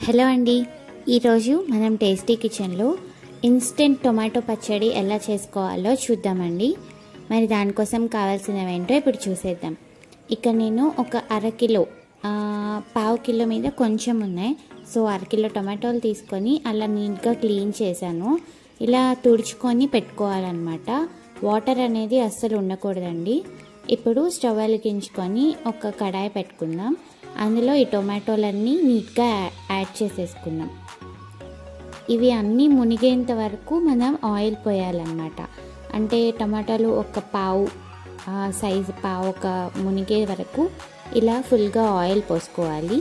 hello అండి ఈరోజు మనం టేస్టీ కిచెన్లో ఇన్స్టెంట్ టొమాటో పచ్చడి ఎలా చేసుకోవాలో చూద్దామండి మరి దానికోసం కావాల్సినవి ఏంటో ఇప్పుడు చూసేద్దాం ఇక్కడ నేను ఒక అరకిలో ఆ, పావు కిలో మీద కొంచెం ఉన్నాయి సో అరకిలో టొమాటోలు తీసుకొని అలా నీట్గా క్లీన్ చేశాను ఇలా తుడుచుకొని పెట్టుకోవాలన్నమాట వాటర్ అనేది అస్సలు ఉండకూడదండి ఇప్పుడు స్టవ్ వెలిగించుకొని ఒక కడాయి పెట్టుకుందాం అందులో ఈ టొమాటోలన్నీ నీట్గా యాడ్ చేసేసుకుందాం ఇవి అన్నీ మునిగేంత వరకు మనం ఆయిల్ పోయాలన్నమాట అంటే టమాటాలు ఒక పావు సైజు పావు ఒక మునిగే వరకు ఇలా ఫుల్గా ఆయిల్ పోసుకోవాలి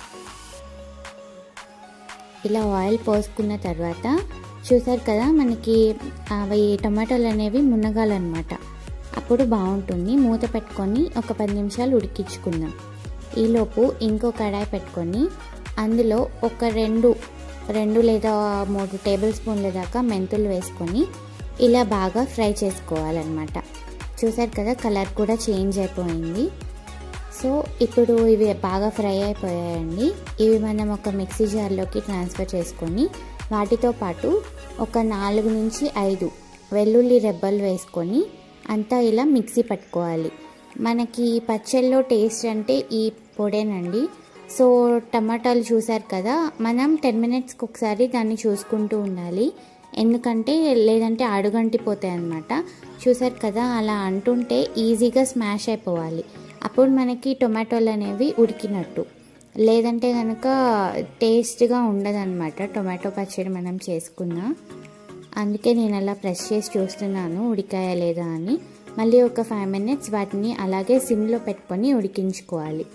ఇలా ఆయిల్ పోసుకున్న తర్వాత చూసారు కదా మనకి అవి టమాటాలు అనేవి మునగాలన్నమాట అప్పుడు బాగుంటుంది మూత పెట్టుకొని ఒక పది నిమిషాలు ఉడికించుకుందాం ఈలోపు ఇంకో కడాయి పెట్టుకొని అందులో ఒక రెండు రెండు లేదా మూడు టేబుల్ స్పూన్ల దాకా మెంతులు వేసుకొని ఇలా బాగా ఫ్రై చేసుకోవాలన్నమాట చూసారు కదా కలర్ కూడా చేంజ్ అయిపోయింది సో ఇప్పుడు ఇవి బాగా ఫ్రై అయిపోయాయండి ఇవి మనం ఒక మిక్సీ జార్లోకి ట్రాన్స్ఫర్ చేసుకొని వాటితో పాటు ఒక నాలుగు నుంచి ఐదు వెల్లుల్లి రెబ్బలు వేసుకొని అంతా ఇలా మిక్సీ పట్టుకోవాలి మనకి పచ్చళ్ళలో టేస్ట్ అంటే ఈ పొడేనండి సో టమాటాలు చూసారు కదా మనం టెన్ మినిట్స్కి ఒకసారి దాన్ని చూసుకుంటూ ఉండాలి ఎందుకంటే లేదంటే అడుగంటిపోతాయి అన్నమాట చూసారు కదా అలా అంటుంటే ఈజీగా స్మాష్ అయిపోవాలి అప్పుడు మనకి టొమాటోలు అనేవి ఉడికినట్టు లేదంటే కనుక టేస్ట్గా ఉండదన్నమాట టొమాటో పచ్చడి మనం చేసుకున్నా అందుకే నేను అలా ప్రెస్ చేసి చూస్తున్నాను ఉడికాయా లేదా అని మళ్ళీ ఒక ఫైవ్ మినిట్స్ వాటిని అలాగే సిమ్లో పెట్టుకొని ఉడికించుకోవాలి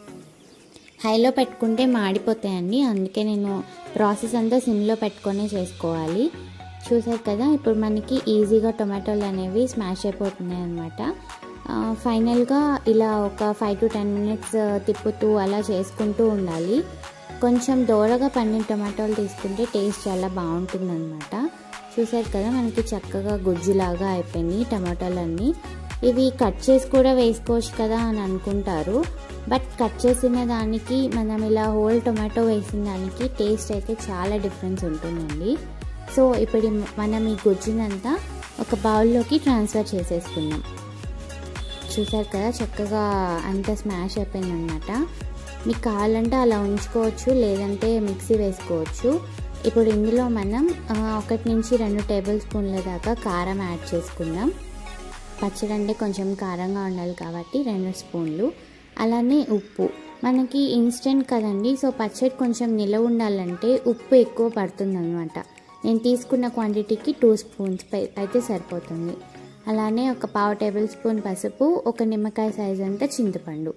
హైలో పెట్టుకుంటే మాడిపోతాయండి అందుకే నేను ప్రాసెస్ అంతా సిమ్లో పెట్టుకొని చేసుకోవాలి చూసారు కదా ఇప్పుడు మనకి ఈజీగా టొమాటోలు అనేవి స్మాష్ అయిపోతున్నాయి అనమాట ఫైనల్గా ఇలా ఒక ఫైవ్ టు టెన్ మినిట్స్ తిప్పుతూ అలా చేసుకుంటూ ఉండాలి కొంచెం దూరగా పండిన టొమాటోలు తీసుకుంటే టేస్ట్ చాలా బాగుంటుందన్నమాట చూసారు కదా మనకి చక్కగా గుజ్జులాగా అయిపోయినాయి టమాటాలన్నీ ఇవి కట్ చేసి కూడా వేసుకోవచ్చు కదా అని అనుకుంటారు బట్ కట్ చేసిన దానికి మనం ఇలా హోల్ టొమాటో వేసిన దానికి టేస్ట్ అయితే చాలా డిఫరెన్స్ ఉంటుందండి సో ఇప్పుడు మనం ఈ గుజ్జునంతా ఒక బౌల్లోకి ట్రాన్స్ఫర్ చేసేసుకుందాం చూసారు కదా చక్కగా అంత స్మాష్ అయిపోయిందనమాట మీకు కావాలంటే అలా ఉంచుకోవచ్చు లేదంటే మిక్సీ వేసుకోవచ్చు ఇప్పుడు ఇందులో మనం ఒకటి నుంచి రెండు టేబుల్ స్పూన్ల దాకా కారం యాడ్ చేసుకుందాం పచ్చడి అంటే కొంచెం కారంగా ఉండాలి కాబట్టి రెండు స్పూన్లు అలానే ఉప్పు మనకి ఇన్స్టెంట్ కదండి సో పచ్చడి కొంచెం నిలవ ఉండాలంటే ఉప్పు ఎక్కువ పడుతుంది అనమాట నేను తీసుకున్న క్వాంటిటీకి టూ స్పూన్స్ అయితే సరిపోతుంది అలానే ఒక పావు టేబుల్ స్పూన్ పసుపు ఒక నిమ్మకాయ సైజ్ అంతా చింతపండు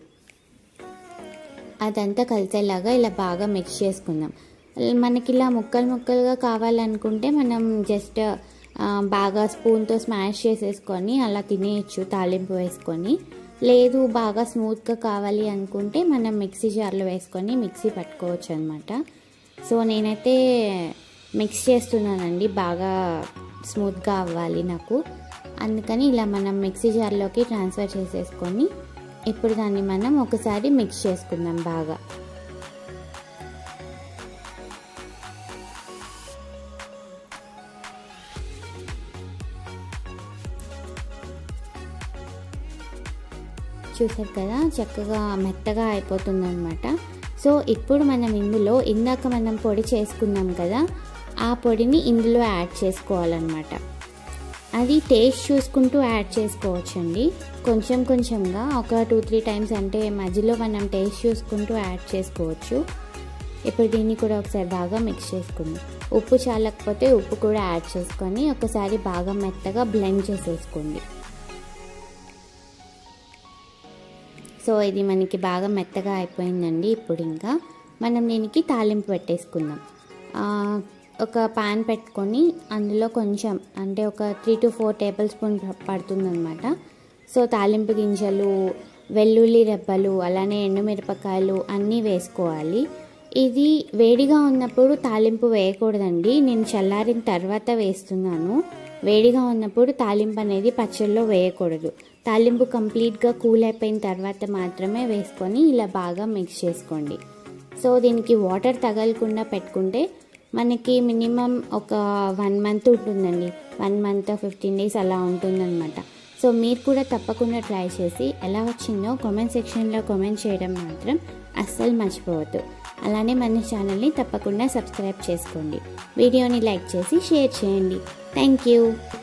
అదంతా కలిసేలాగా ఇలా బాగా మిక్స్ చేసుకుందాం మనకి ఇలా ముక్కలు ముక్కలుగా కావాలనుకుంటే మనం జస్ట్ బాగా స్పూన్తో స్మాష్ చేసేసుకొని అలా తినేయచ్చు తాలింపు వేసుకొని లేదు బాగా స్మూత్గా కావాలి అనుకుంటే మనం మిక్సీ జార్లో వేసుకొని మిక్సీ పట్టుకోవచ్చు అనమాట సో నేనైతే మిక్స్ చేస్తున్నానండి బాగా స్మూత్గా అవ్వాలి నాకు అందుకని ఇలా మనం మిక్సీ జార్లోకి ట్రాన్స్ఫర్ చేసేసుకొని ఇప్పుడు దాన్ని మనం ఒకసారి మిక్స్ చేసుకుందాం బాగా చూసారు కదా చక్కగా మెత్తగా అయిపోతుంది అనమాట సో ఇప్పుడు మనం ఇందులో ఇందాక మనం పొడి చేసుకున్నాం కదా ఆ పొడిని ఇందులో యాడ్ చేసుకోవాలన్నమాట అది టేస్ట్ చూసుకుంటూ యాడ్ చేసుకోవచ్చండి కొంచెం కొంచెంగా ఒక టూ త్రీ టైమ్స్ అంటే మధ్యలో మనం టేస్ట్ చూసుకుంటూ యాడ్ చేసుకోవచ్చు ఇప్పుడు దీన్ని కూడా ఒకసారి బాగా మిక్స్ చేసుకుందాం ఉప్పు చాలకపోతే ఉప్పు కూడా యాడ్ చేసుకొని ఒకసారి బాగా మెత్తగా బ్లెండ్ చేసేసుకోండి సో ఇది మనకి బాగా మెత్తగా అయిపోయిందండి ఇప్పుడు ఇంకా మనం దీనికి తాలింపు పెట్టేసుకుందాం ఒక పాన్ పెట్టుకొని అందులో కొంచెం అంటే ఒక three two four tablespoon పడుతుందన్నమాట సో తాలింపు గింజలు వెల్లుల్లి రెబ్బలు అలానే ఎండుమిరపకాయలు అన్నీ వేసుకోవాలి ఇది వేడిగా ఉన్నప్పుడు తాలింపు వేయకూడదండి నేను చల్లారిన తర్వాత వేస్తున్నాను వేడిగా ఉన్నప్పుడు తాలింపు అనేది పచ్చళ్ళలో వేయకూడదు తాలింపు కంప్లీట్గా కూల్ అయిపోయిన తర్వాత మాత్రమే వేసుకొని ఇలా బాగా మిక్స్ చేసుకోండి సో దీనికి వాటర్ తగలకుండా పెట్టుకుంటే మనకి మినిమం ఒక వన్ మంత్ ఉంటుందండి వన్ మంత్ ఫిఫ్టీన్ డేస్ అలా ఉంటుందన్నమాట సో మీరు కూడా తప్పకుండా ట్రై చేసి ఎలా వచ్చిందో కామెంట్ సెక్షన్లో కామెంట్ చేయడం మాత్రం అస్సలు మర్చిపోవద్దు అలానే మన ఛానల్ని తప్పకుండా సబ్స్క్రైబ్ చేసుకోండి వీడియోని లైక్ చేసి షేర్ చేయండి థ్యాంక్ యూ